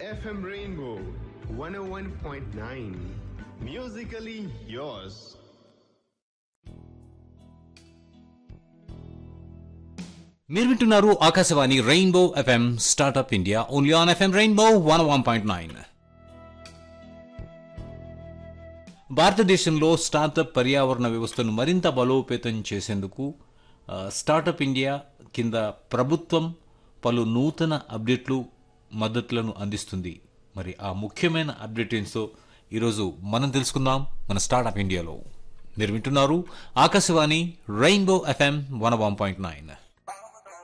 FM Rainbow 101.9. Musically yours. మీరు వింటున్నారు Akashvani rainbow FM startup India only on FM rainbow one one point nine భారతదేశంలో startup పర్యావరణ వ్యవస్థను మరింత బలోపేతం చేసేందుకు ఆ, స్టార్టప్ ఇండియా కింద ప్రభుత్వం పలు నూతన అప్డేట్లు మద్దతులను అందిస్తుంది మరి ఆ ముఖ్యమైన అప్డేట్స్తో ఈరోజు మనం తెలుసుకుందాం మన స్టార్టప్ ఇండియాలో మీరు వింటున్నారు Akashvani rainbow FM one one point nine